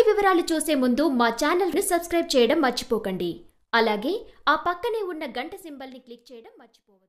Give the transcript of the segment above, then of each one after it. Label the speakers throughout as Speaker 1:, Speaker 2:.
Speaker 1: ఈ వివరాలు చూసే ముందు మా ఛానల్ని సబ్స్క్రైబ్ చేయడం మర్చిపోకండి అలాగే ఆ పక్కనే ఉన్న గంట సింబల్ని క్లిక్ చేయడం మర్చిపోవద్దు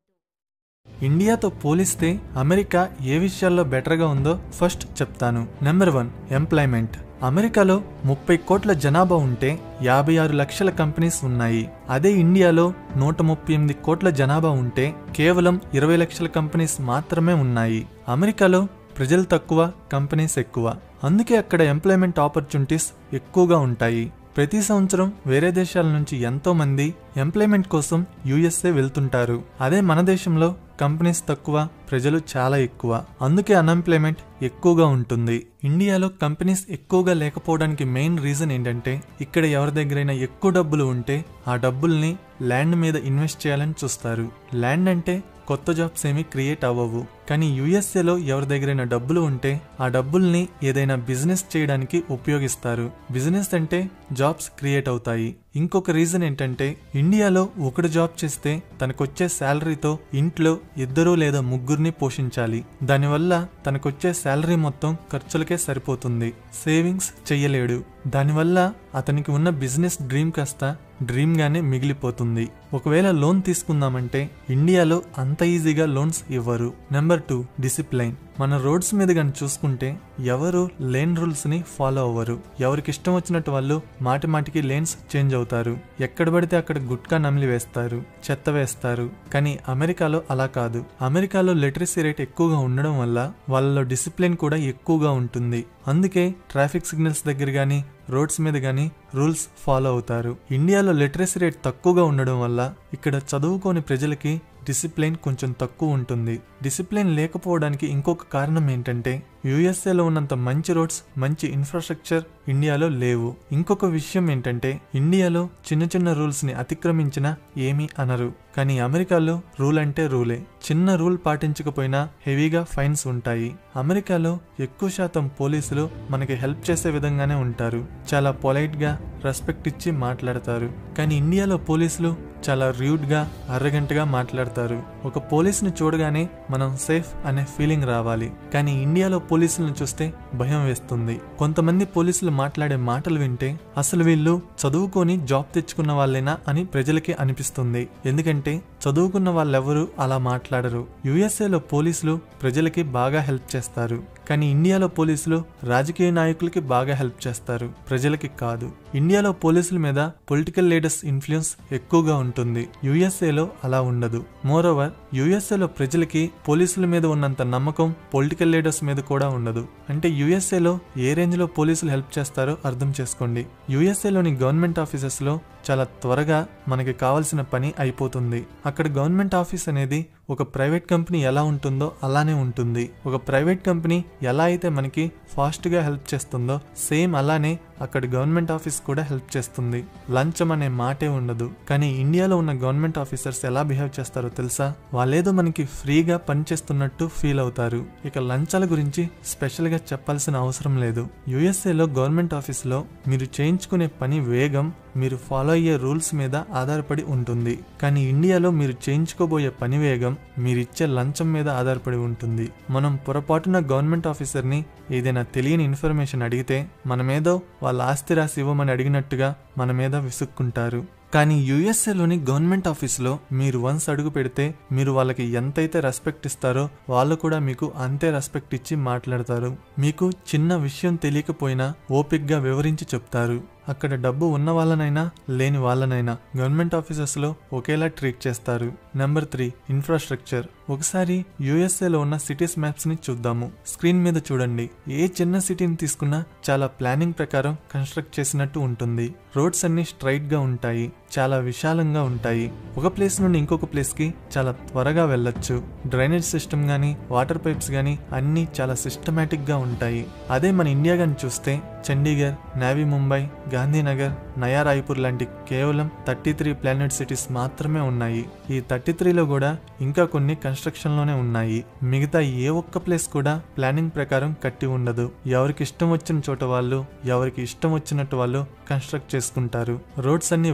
Speaker 2: ఇండియాతో పోలిస్తే అమెరికా ఏ విషయాల్లో బెటర్గా ఉందో ఫస్ట్ చెప్తాను నెంబర్ వన్ ఎంప్లాయ్మెంట్ అమెరికాలో ముప్పై కోట్ల జనాభా ఉంటే యాభై ఆరు లక్షల కంపెనీస్ ఉన్నాయి అదే ఇండియాలో నూట ముప్పై ఎనిమిది కోట్ల జనాభా ఉంటే కేవలం ఇరవై లక్షల కంపెనీస్ మాత్రమే ఉన్నాయి అమెరికాలో ప్రజలు తక్కువ కంపెనీస్ ఎక్కువ అందుకే అక్కడ ఎంప్లాయ్మెంట్ ఆపర్చునిటీస్ ఎక్కువగా ఉంటాయి ప్రతి సంవత్సరం వేరే దేశాల నుంచి ఎంతో మంది ఎంప్లాయ్మెంట్ కోసం యుఎస్ఏ వెళ్తుంటారు అదే మన దేశంలో కంపెనీస్ తక్కువ ప్రజలు చాలా ఎక్కువ అందుకే అన్ఎంప్లాయ్మెంట్ ఎక్కువగా ఉంటుంది ఇండియాలో కంపెనీస్ ఎక్కువగా లేకపోవడానికి మెయిన్ రీజన్ ఏంటంటే ఇక్కడ ఎవరి దగ్గరైనా ఎక్కువ డబ్బులు ఉంటే ఆ డబ్బుల్ని ల్యాండ్ మీద ఇన్వెస్ట్ చేయాలని చూస్తారు ల్యాండ్ అంటే కొత్త జాబ్స్ ఏమీ క్రియేట్ అవ్వవు కానీ యుఎస్ఏలో ఎవరి దగ్గరైనా డబ్బులు ఉంటే ఆ డబ్బుల్ని ఏదైనా బిజినెస్ చేయడానికి ఉపయోగిస్తారు బిజినెస్ అంటే జాబ్స్ క్రియేట్ అవుతాయి ఇంకొక రీజన్ ఏంటంటే ఇండియాలో ఒకడు జాబ్ చేస్తే తనకొచ్చే శాలరీతో ఇంట్లో ఇద్దరు లేదా ముగ్గురిని పోషించాలి దానివల్ల తనకొచ్చే శాలరీ మొత్తం ఖర్చులకే సరిపోతుంది సేవింగ్స్ చెయ్యలేడు దానివల్ల అతనికి ఉన్న బిజినెస్ డ్రీమ్ కాస్త డ్రీమ్ గానే మిగిలిపోతుంది ఒకవేళ లోన్ తీసుకుందామంటే ఇండియాలో అంత ఈజీగా లోన్స్ ఇవ్వరు నెంబర్ టూ డిసిప్లైన్ మన రోడ్స్ మీద కానీ చూసుకుంటే ఎవరు లేన్ రూల్స్ ని ఫాలో అవ్వరు ఎవరికి ఇష్టం వచ్చినట్టు వాళ్ళు మాటి మాటికి లేన్స్ చేంజ్ అవుతారు ఎక్కడ పడితే అక్కడ గుట్కా నమిలి వేస్తారు చెత్త వేస్తారు కానీ అమెరికాలో అలా కాదు అమెరికాలో లిటరసీ రేట్ ఎక్కువగా ఉండడం వల్ల వాళ్ళలో డిసిప్లిన్ కూడా ఎక్కువగా ఉంటుంది అందుకే ట్రాఫిక్ సిగ్నల్స్ దగ్గర కానీ రోడ్స్ మీద కానీ రూల్స్ ఫాలో అవుతారు ఇండియాలో లిటరసీ రేట్ తక్కువగా ఉండడం వల్ల ఇక్కడ చదువుకోని ప్రజలకి డిసిప్లైన్ కొంచెం తక్కువ ఉంటుంది డిసిప్లైన్ లేకపోవడానికి ఇంకొక కారణం ఏంటంటే యుఎస్ఏలో ఉన్నంత మంచి రోడ్స్ మంచి ఇన్ఫ్రాస్ట్రక్చర్ ఇండియాలో లేవు ఇంకొక విషయం ఏంటంటే ఇండియాలో చిన్న చిన్న రూల్స్ ని అతిక్రమించినా ఏమీ అనరు కానీ అమెరికాలో రూల్ అంటే రూలే చిన్న రూల్ పాటించకపోయినా హెవీగా ఫైన్స్ ఉంటాయి అమెరికాలో ఎక్కువ శాతం పోలీసులు మనకి హెల్ప్ చేసే విధంగానే ఉంటారు చాలా పొలైట్ గా రెస్పెక్ట్ ఇచ్చి మాట్లాడతారు కానీ ఇండియాలో పోలీసులు చాలా ర్యూడ్ గా అర్రగంటగా మాట్లాడతారు ఒక పోలీసుని చూడగానే మనం సేఫ్ అనే ఫీలింగ్ రావాలి కానీ ఇండియాలో పోలీసులను చూస్తే భయం వేస్తుంది కొంతమంది పోలీసులు మాట్లాడే మాటలు వింటే అసలు వీళ్ళు చదువుకొని జాబ్ తెచ్చుకున్న వాళ్ళేనా అని ప్రజలకి అనిపిస్తుంది ఎందుకంటే చదువుకున్న వాళ్ళెవరూ అలా మాట్లాడరు యుఎస్ఏలో పోలీసులు ప్రజలకి బాగా హెల్ప్ చేస్తారు కానీ ఇండియాలో పోలీసులు రాజకీయ నాయకులకి బాగా హెల్ప్ చేస్తారు ప్రజలకి కాదు ఇండియాలో పోలీసుల మీద పొలిటికల్ లీడర్స్ ఇన్ఫ్లుయెన్స్ ఎక్కువగా ఉంటుంది యుఎస్ఏలో అలా ఉండదు మోరోవర్ యుఎస్ఏలో ప్రజలకి పోలీసుల మీద ఉన్నంత నమ్మకం పొలిటికల్ లీడర్స్ మీద కూడా ఉండదు అంటే యుఎస్ఏలో ఏ రేంజ్ లో పోలీసులు హెల్ప్ చేస్తారో అర్థం చేసుకోండి యుఎస్ఏలోని గవర్నమెంట్ ఆఫీసెస్ లో చాలా త్వరగా మనకి కావాల్సిన పని అయిపోతుంది అక్కడ గవర్నమెంట్ ఆఫీస్ అనేది ఒక ప్రైవేట్ కంపెనీ ఎలా ఉంటుందో అలానే ఉంటుంది ఒక ప్రైవేట్ కంపెనీ ఎలా అయితే మనకి ఫాస్ట్గా హెల్ప్ చేస్తుందో సేమ్ అలానే అక్కడ గవర్నమెంట్ ఆఫీస్ కూడా హెల్ప్ చేస్తుంది లంచం అనే మాటే ఉండదు కానీ ఇండియాలో ఉన్న గవర్నమెంట్ ఆఫీసర్స్ ఎలా బిహేవ్ చేస్తారో తెలుసా వాళ్ళేదో మనకి ఫ్రీగా పనిచేస్తున్నట్టు ఫీల్ అవుతారు ఇక లంచాల గురించి స్పెషల్గా చెప్పాల్సిన అవసరం లేదు యుఎస్ఏలో గవర్నమెంట్ ఆఫీస్లో మీరు చేయించుకునే పని వేగం మీరు ఫాలో అయ్యే రూల్స్ మీద ఆధారపడి ఉంటుంది కానీ ఇండియాలో మీరు చేయించుకోబోయే పని వేగం మీరిచ్చే లంచం మీద ఆధారపడి ఉంటుంది మనం పొరపాటున గవర్నమెంట్ ఆఫీసర్ని ఏదైనా తెలియని ఇన్ఫర్మేషన్ అడిగితే మనమేదో వాళ్ళ ఆస్తి రాసి ఇవ్వమని అడిగినట్టుగా మన మీద విసుక్కుంటారు కానీ యుఎస్ఏలోని గవర్నమెంట్ ఆఫీస్లో మీరు వన్స్ అడుగు పెడితే మీరు వాళ్ళకి ఎంతైతే రెస్పెక్ట్ ఇస్తారో వాళ్ళు కూడా మీకు అంతే రెస్పెక్ట్ ఇచ్చి మాట్లాడతారు మీకు చిన్న విషయం తెలియకపోయినా ఓపిక్గా వివరించి చెప్తారు అక్కడ డబ్బు ఉన్న వాళ్ళనైనా లేని వాళ్ళనైనా గవర్నమెంట్ ఆఫీసెస్లో ఒకేలా ట్రీట్ చేస్తారు నెంబర్ త్రీ ఇన్ఫ్రాస్ట్రక్చర్ ఒకసారి యుఎస్ఏలో ఉన్న సిటీస్ మ్యాప్స్ ని చూద్దాము స్క్రీన్ మీద చూడండి ఏ చిన్న సిటీని తీసుకున్నా చాలా ప్లానింగ్ ప్రకారం కన్స్ట్రక్ట్ చేసినట్టు ఉంటుంది రోడ్స్ అన్ని స్ట్రైట్ గా ఉంటాయి చాలా విశాలంగా ఉంటాయి ఒక ప్లేస్ నుండి ఇంకొక ప్లేస్ కి చాలా త్వరగా వెళ్ళొచ్చు డ్రైనేజ్ సిస్టమ్ గానీ వాటర్ పైప్స్ గానీ అన్ని చాలా సిస్టమేటిక్ గా ఉంటాయి అదే మన ఇండియా గాని చూస్తే చండీగఢ్ నావీ ముంబై గాంధీనగర్ నయా రాయ్పూర్ లాంటి కేవలం థర్టీ త్రీ ప్లానెట్ సిటీస్ మాత్రమే ఉన్నాయి ఈ థర్టీ త్రీలో కూడా ఇంకా కొన్ని కన్స్ట్రక్షన్ లోనే ఉన్నాయి మిగతా ఏ ఒక్క ప్లేస్ కూడా ప్లానింగ్ ప్రకారం కట్టి ఉండదు ఎవరికి ఇష్టం వచ్చిన చోట వాళ్ళు ఎవరికి ఇష్టం వచ్చినట్టు వాళ్ళు కన్స్ట్రక్ట్ చేసుకుంటారు రోడ్స్ అన్ని వంకరగా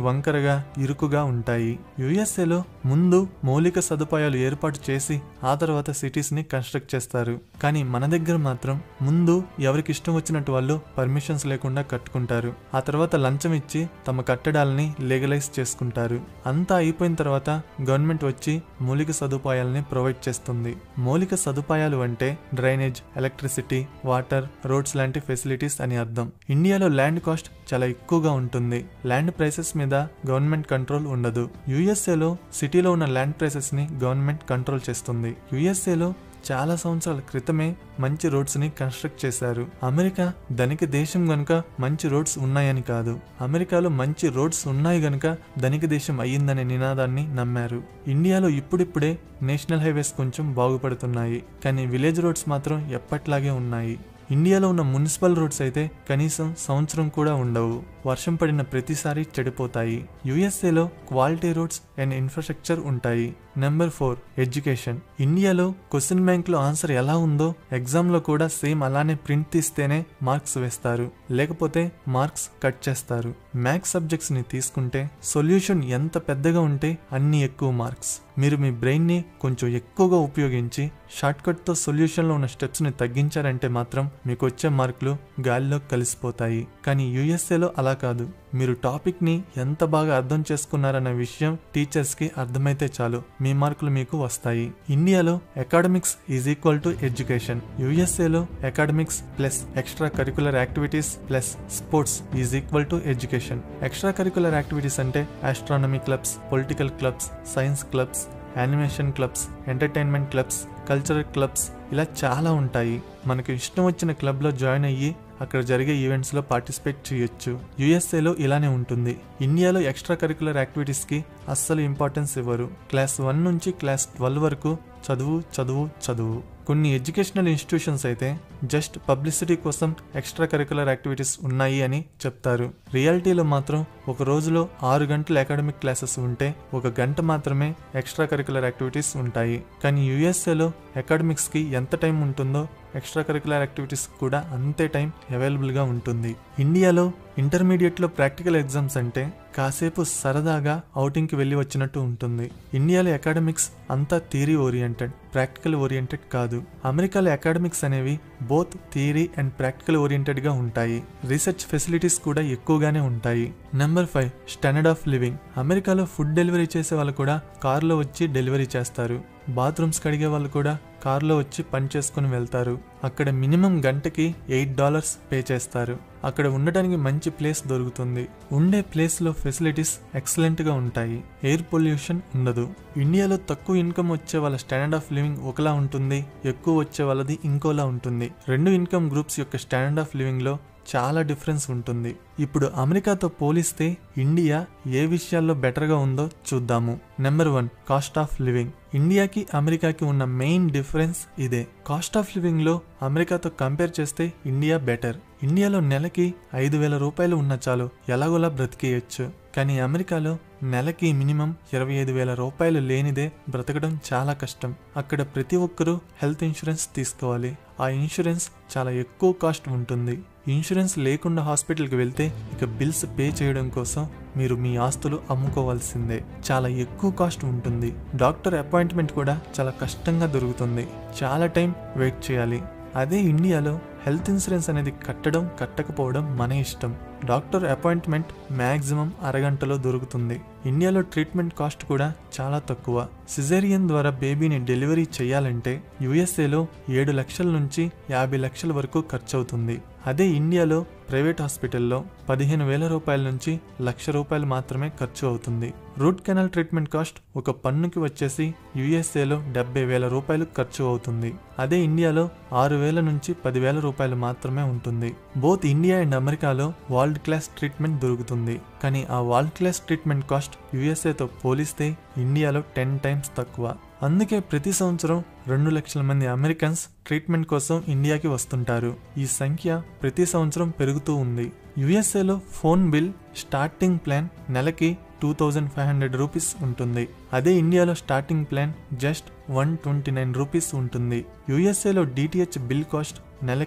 Speaker 2: బాగా ఇరుకుగా ఉంటాయి యుఎస్ఏలో ముందు మౌలిక సదుపాయాలు ఏర్పాటు చేసి ఆ తర్వాత సిటీస్ ని కన్స్ట్రక్ట్ చేస్తారు కానీ మన దగ్గర మాత్రం ముందు ఎవరికి ఇష్టం వచ్చినట్టు వాళ్ళు పర్మిషన్స్ లేకుండా కట్టుకుంటారు ఆ తర్వాత లంచం ఇచ్చి తమ కట్టడాలని లీగలైజ్ చేసుకుంటారు అంతా అయిపోయిన తర్వాత గవర్నమెంట్ వచ్చి మౌలిక సదుపాయాలని ప్రొవైడ్ చేస్తుంది మౌలిక సదుపాయాలు అంటే డ్రైనేజ్ ఎలక్ట్రిసిటీ వాటర్ రోడ్స్ లాంటి ఫెసిలిటీస్ అని అర్థం ఇండియాలో ల్యాండ్ కాస్ట్ చాలా ఎక్కువగా ఉంటుంది ల్యాండ్ ప్రైసెస్ మీద గవర్నమెంట్ కంట్రోల్ ఉండదు యుఎస్ఏలో సిటీలో ఉన్న ల్యాండ్ ప్రైసెస్ ని గవర్నమెంట్ కంట్రోల్ చేస్తుంది యుఎస్ఏలో చాలా సంవత్సరాల క్రితమే మంచి రోడ్స్ ని కన్స్ట్రక్ట్ చేశారు అమెరికా ధనిక దేశం గనుక మంచి రోడ్స్ ఉన్నాయని కాదు అమెరికాలో మంచి రోడ్స్ ఉన్నాయి గనుక ధనిక దేశం అయ్యిందనే నినాదాన్ని నమ్మారు ఇండియాలో ఇప్పుడిప్పుడే నేషనల్ హైవేస్ కొంచెం బాగుపడుతున్నాయి కానీ విలేజ్ రోడ్స్ మాత్రం ఎప్పట్లాగే ఉన్నాయి ఇండియాలో ఉన్న మున్సిపల్ రోడ్స్ అయితే కనీసం సంవత్సరం కూడా ఉండవు వర్షం పడిన ప్రతిసారి చెడిపోతాయి యుఎస్ఏలో క్వాలిటీ రోడ్స్ అండ్ ఇన్ఫ్రాస్ట్రక్చర్ ఉంటాయి నెంబర్ ఫోర్ ఎడ్యుకేషన్ ఇండియాలో క్వశ్చన్ బ్యాంక్ లో ఆన్సర్ ఎలా ఉందో ఎగ్జామ్ లో కూడా సేమ్ అలానే ప్రింట్ తీస్తేనే మార్క్స్ వేస్తారు లేకపోతే మార్క్స్ కట్ చేస్తారు మ్యాథ్స్ సబ్జెక్ట్స్ ని తీసుకుంటే సొల్యూషన్ ఎంత పెద్దగా ఉంటే అన్ని ఎక్కువ మార్క్స్ మీరు మీ బ్రెయిన్ ని కొంచెం ఎక్కువగా ఉపయోగించి షార్ట్ కట్ తో సొల్యూషన్ లో ఉన్న స్టెప్స్ ని తగ్గించారంటే మాత్రం మీకు వచ్చే మార్కులు గాలిలో కలిసిపోతాయి కానీ యుఎస్ఏలో అలా కాదు మీరు టాపిక్ ని ఎంత బాగా అర్థం చేసుకున్నారన్న విషయం టీచర్స్ కి అర్థమైతే చాలు మీ మార్కులు మీకు వస్తాయి ఇండియాలో academics is equal to education యుఎస్ఏలో academics plus extra curricular activities plus sports is equal to education extra curricular activities అంటే astronomy clubs political clubs science clubs animation clubs entertainment clubs cultural clubs ఇలా చాలా ఉంటాయి మనకు ఇష్టం వచ్చిన క్లబ్లో join అయ్యి అక్కడ జరిగే ఈవెంట్స్లో పార్టిసిపేట్ చేయొచ్చు యుఎస్ఏలో ఇలానే ఉంటుంది ఇండియాలో ఎక్స్ట్రా కరికులర్ యాక్టివిటీస్కి అస్సలు ఇంపార్టెన్స్ ఇవ్వరు క్లాస్ వన్ నుంచి క్లాస్ ట్వెల్వ్ వరకు చదువు చదువు చదువు కొన్ని ఎడ్యుకేషనల్ ఇన్స్టిట్యూషన్స్ అయితే జస్ట్ పబ్లిసిటీ కోసం ఎక్స్ట్రా కరికులర్ యాక్టివిటీస్ ఉన్నాయి అని చెప్తారు రియాలిటీలో మాత్రం ఒక రోజులో ఆరు గంటల అకాడమిక్ క్లాసెస్ ఉంటే ఒక గంట మాత్రమే ఎక్స్ట్రా కరికులర్ యాక్టివిటీస్ ఉంటాయి కానీ యుఎస్ఏలో అకాడమిక్స్కి ఎంత టైం ఉంటుందో ఎక్స్ట్రా కరికులర్ యాక్టివిటీస్ కూడా అంతే టైం అవైలబుల్గా ఉంటుంది ఇండియాలో ఇంటర్మీడియట్లో ప్రాక్టికల్ ఎగ్జామ్స్ అంటే కాసేపు సరదాగా ఔటింగ్కి వెళ్ళి వచ్చినట్టు ఉంటుంది ఇండియాలో అకాడమిక్స్ అంతా థియరీ ఓరియంటెడ్ ప్రాక్టికల్ ఓరియంటెడ్ కాదు అమెరికాలో అకాడమిక్స్ అనేవి బోత్ థియరీ అండ్ ప్రాక్టికల్ ఓరియంటెడ్గా ఉంటాయి రీసెర్చ్ ఫెసిలిటీస్ కూడా ఎక్కువగానే ఉంటాయి number five standard of living అమెరికాలో ఫుడ్ డెలివరీ చేసే వాళ్ళు కూడా కారులో వచ్చి డెలివరీ చేస్తారు బాత్రూమ్స్ కడిగే వాళ్ళు కూడా కారులో వచ్చి పని చేసుకుని వెళ్తారు అక్కడ మినిమం గంటకి ఎయిట్ డాలర్స్ పే చేస్తారు అక్కడ ఉండటానికి మంచి ప్లేస్ దొరుకుతుంది ఉండే ప్లేస్లో ఫెసిలిటీస్ ఎక్సలెంట్గా ఉంటాయి ఎయిర్ పొల్యూషన్ ఉండదు ఇండియాలో తక్కువ ఇన్కమ్ వచ్చే వాళ్ళ స్టాండర్డ్ ఆఫ్ లివింగ్ ఒకలా ఉంటుంది ఎక్కువ వచ్చే వాళ్ళది ఇంకోలా ఉంటుంది రెండు ఇన్కమ్ గ్రూప్స్ యొక్క స్టాండర్డ్ ఆఫ్ లివింగ్లో చాలా డిఫరెన్స్ ఉంటుంది ఇప్పుడు అమెరికాతో పోలిస్తే ఇండియా ఏ విషయాల్లో బెటర్గా ఉందో చూద్దాము number one cost of living ఇండియాకి అమెరికాకి ఉన్న మెయిన్ డిఫరెన్స్ ఇదే కాస్ట్ ఆఫ్ లివింగ్ లో అమెరికాతో కంపేర్ చేస్తే ఇండియా బెటర్ ఇండియాలో నెలకి ఐదు వేల రూపాయలు ఉన్న చాలు ఎలాగోలా బ్రతికేయచ్చు కానీ అమెరికాలో నెలకి మినిమం ఇరవై ఐదు వేల రూపాయలు లేనిదే బ్రతకడం చాలా కష్టం అక్కడ ప్రతి ఒక్కరూ హెల్త్ ఇన్సూరెన్స్ తీసుకోవాలి ఆ ఇన్సూరెన్స్ చాలా ఎక్కువ కాస్ట్ ఉంటుంది ఇన్సూరెన్స్ లేకుండా హాస్పిటల్కి వెళ్తే ఇక బిల్స్ పే చేయడం కోసం మీరు మీ ఆస్తులు అమ్ముకోవాల్సిందే చాలా ఎక్కువ కాస్ట్ ఉంటుంది డాక్టర్ అపాయింట్మెంట్ కూడా చాలా కష్టంగా దొరుకుతుంది చాలా టైం వెయిట్ చేయాలి అదే ఇండియాలో హెల్త్ ఇన్సూరెన్స్ అనేది కట్టడం కట్టకపోవడం మన ఇష్టం డాక్టర్ అపాయింట్మెంట్ మ్యాక్సిమం అరగంటలో దొరుకుతుంది ఇండియాలో ట్రీట్మెంట్ కాస్ట్ కూడా చాలా తక్కువ సిజేరియన్ ద్వారా బేబీని డెలివరీ చేయాలంటే యుఎస్ఏలో ఏడు లక్షల నుంచి యాభై లక్షల వరకు ఖర్చు అవుతుంది అదే ఇండియాలో ప్రైవేట్ హాస్పిటల్లో పదిహేను వేల రూపాయల నుంచి లక్ష రూపాయలు మాత్రమే ఖర్చు అవుతుంది రూట్ కెనాల్ ట్రీట్మెంట్ కాస్ట్ ఒక పన్నుకి వచ్చేసి యుఎస్ఏలో డెబ్బై వేల రూపాయలు ఖర్చు అవుతుంది అదే ఇండియాలో ఆరు వేల నుంచి పదివేల రూపాయలు మాత్రమే ఉంటుంది బోత్ ఇండియా అండ్ అమెరికాలో వరల్డ్ క్లాస్ ట్రీట్మెంట్ దొరుకుతుంది కానీ ఆ వరల్డ్ క్లాస్ ట్రీట్మెంట్ కాస్ట్ యుఎస్ఏతో పోలిస్తే ఇండియాలో టెన్ టైమ్స్ తక్కువ అందుకే ప్రతి సంవత్సరం రెండు లక్షల మంది అమెరికన్స్ ట్రీట్మెంట్ కోసం ఇండియాకి వస్తుంటారు ఈ సంఖ్య ప్రతి సంవత్సరం పెరుగుతూ ఉంది యుఎస్ఏలో ఫోన్ బిల్ స్టార్టింగ్ ప్లాన్ నెలకి two thousand five hundred rupees ఉంటుంది అదే ఇండియాలో starting plan just one twenty nine rupees ఉంటుంది యుఎస్ఏలో డిటిహెచ్ బిల్ కాస్ట్ నెలకి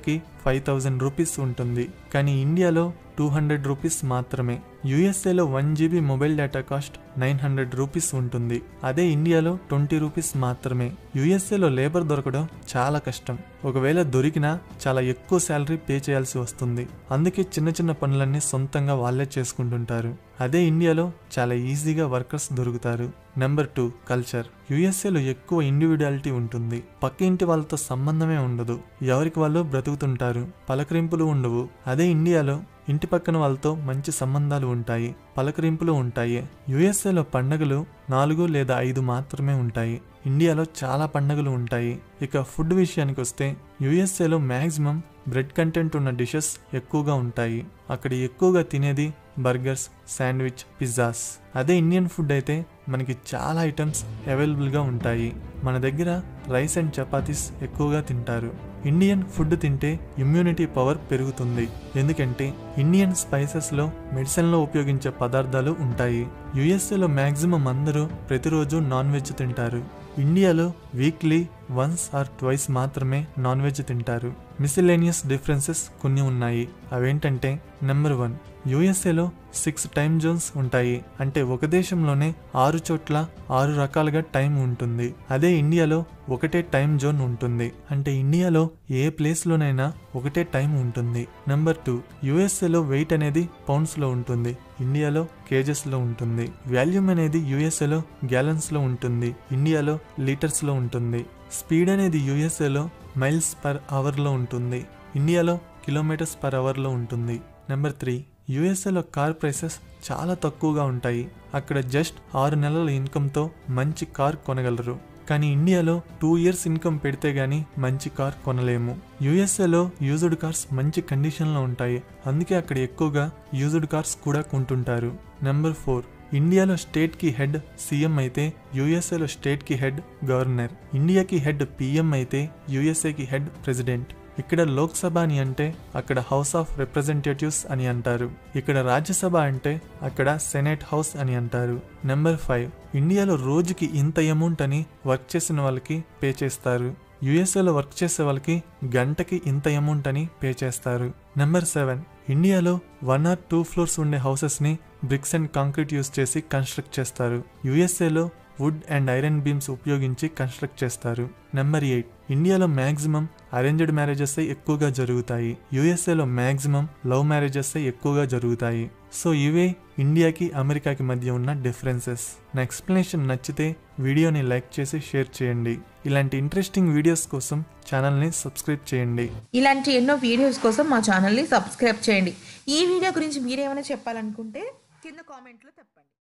Speaker 2: ఫైవ్ థౌజండ్ రూపీస్ ఉంటుంది కానీ ఇండియాలో టూ హండ్రెడ్ రూపీస్ మాత్రమే యుఎస్ఏలో one GB mobile data cost nine hundred rupees ఉంటుంది అదే ఇండియాలో ట్వంటీ రూపీస్ మాత్రమే యుఎస్ఏలో లేబర్ దొరకడం చాలా కష్టం ఒకవేళ దొరికినా చాలా ఎక్కువ శాలరీ పే చేయాల్సి వస్తుంది అందుకే చిన్న చిన్న పనులన్నీ సొంతంగా వాళ్ళే చేసుకుంటుంటారు అదే ఇండియాలో చాలా ఈజీగా వర్కర్స్ దొరుకుతారు నెంబర్ టూ కల్చర్ యుఎస్ఏలో ఎక్కువ ఇండివిడువాలిటీ ఉంటుంది పక్క ఇంటి వాళ్ళతో సంబంధమే ఉండదు ఎవరికి వాళ్ళు బ్రతుకుతుంటారు పలకరింపులు ఉండవు అదే ఇండియాలో ఇంటి పక్కన వాళ్ళతో మంచి సంబంధాలు ఉంటాయి పలకరింపులు ఉంటాయి యుఎస్ఏలో పండగలు నాలుగు లేదా ఐదు మాత్రమే ఉంటాయి ఇండియాలో చాలా పండగలు ఉంటాయి ఇక ఫుడ్ విషయానికి వస్తే యుఎస్ఏలో మ్యాక్సిమం బ్రెడ్ కంటెంట్ ఉన్న డిషెస్ ఎక్కువగా ఉంటాయి అక్కడ ఎక్కువగా తినేది బర్గర్స్ శాండ్విచ్ పిజ్జాస్ అదే ఇండియన్ ఫుడ్ అయితే మనకి చాలా ఐటమ్స్ అవైలబుల్గా ఉంటాయి మన దగ్గర రైస్ అండ్ చపాతీస్ ఎక్కువగా తింటారు ఇండియన్ ఫుడ్ తింటే ఇమ్యూనిటీ పవర్ పెరుగుతుంది ఎందుకంటే ఇండియన్ స్పైసెస్లో మెడిసిన్లో ఉపయోగించే పదార్థాలు ఉంటాయి యుఎస్ఏలో మ్యాక్సిమం అందరూ ప్రతిరోజు నాన్ వెజ్ తింటారు ఇండియాలో వీక్లీ వన్స్ ఆర్ ట్వైస్ మాత్రమే నాన్ వెజ్ తింటారు మిసిలేనియస్ డిఫరెన్సెస్ కొన్ని ఉన్నాయి అవేంటంటే నెంబర్ వన్ యుఎస్ఏలో సిక్స్ టైమ్ జోన్స్ ఉంటాయి అంటే ఒక దేశంలోనే ఆరు చోట్ల ఆరు రకాలుగా టైం ఉంటుంది అదే ఇండియాలో ఒకటే టైం జోన్ ఉంటుంది అంటే ఇండియాలో ఏ ప్లేస్లోనైనా ఒకటే టైం ఉంటుంది నెంబర్ టూ యుఎస్ఏలో వెయిట్ అనేది పౌండ్స్లో ఉంటుంది ఇండియాలో కేజెస్లో ఉంటుంది వాల్యూమ్ అనేది యుఎస్ఏలో గ్యాలన్స్లో ఉంటుంది ఇండియాలో లీటర్స్లో ఉంటుంది స్పీడ్ అనేది యుఎస్ఏలో మైల్స్ పర్ అవర్లో ఉంటుంది ఇండియాలో కిలోమీటర్స్ పర్ అవర్లో ఉంటుంది నెంబర్ త్రీ యుఎస్ఏలో కార్ ప్రైసెస్ చాలా తక్కువగా ఉంటాయి అక్కడ జస్ట్ ఆరు నెలల ఇన్కంతో మంచి కార్ కొనగలరు కానీ ఇండియాలో టూ ఇయర్స్ ఇన్కమ్ పెడితే గానీ మంచి కార్ కొనలేము యుఎస్ఏలో యూజ్డ్ కార్స్ మంచి కండిషన్లో ఉంటాయి అందుకే అక్కడ ఎక్కువగా యూజ్డ్ కార్స్ కూడా కొంటుంటారు నెంబర్ ఫోర్ ఇండియాలో స్టేట్కి హెడ్ సీఎం అయితే యుఎస్ఏలో స్టేట్కి హెడ్ గవర్నర్ ఇండియాకి హెడ్ పిఎం అయితే యుఎస్ఏకి హెడ్ ప్రెసిడెంట్ ఇక్కడ లోక్సభ అని అంటే అక్కడ హౌస్ ఆఫ్ రిప్రజెంటేటివ్స్ అని అంటారు ఇక్కడ రాజ్యసభ అంటే అక్కడ సెనేట్ హౌస్ అని అంటారు నెంబర్ ఫైవ్ ఇండియాలో రోజుకి ఇంత అమౌంట్ అని వర్క్ చేసిన వాళ్ళకి పే చేస్తారు యుఎస్ఏలో వర్క్ చేసే వాళ్ళకి గంటకి ఇంత అమౌంట్ అని పే చేస్తారు నెంబర్ సెవెన్ ఇండియాలో వన్ ఆర్ టూ ఫ్లోర్స్ ఉండే హౌసెస్ని బ్రిక్స్ అండ్ కాంక్రీట్ యూస్ చేసి కన్స్ట్రక్ట్ చేస్తారు యుఎస్ఏలో వుడ్ అండ్ ఐరన్ బీమ్స్ ఉపయోగించి కన్స్ట్రక్ట్ చేస్తారు నెంబర్ ఎయిట్ ఇండియాలో మ్యాక్సిమం అరేంజ్డ్ మ్యారేజెస్ ఎక్కువగా జరుగుతాయి యుఎస్ఏలో మ్యాక్సిమం లవ్ మ్యారేజెస్ ఎక్కువగా జరుగుతాయి సో ఇవే ఇండియాకి అమెరికాకి మధ్య ఉన్న డిఫరెన్సెస్ నా ఎక్స్ప్లెనేషన్ నచ్చితే వీడియోని లైక్ చేసి షేర్ చేయండి ఇలాంటి ఇంట్రెస్టింగ్ వీడియోస్ కోసం ఛానల్ని సబ్స్క్రైబ్ చేయండి
Speaker 3: ఇలాంటి ఎన్నో వీడియోస్ కోసం మా ఛానల్ని సబ్స్క్రైబ్ చేయండి ఈ వీడియో గురించి మీరేమైనా చెప్పాలనుకుంటే కింద కామెంట్లో చెప్పండి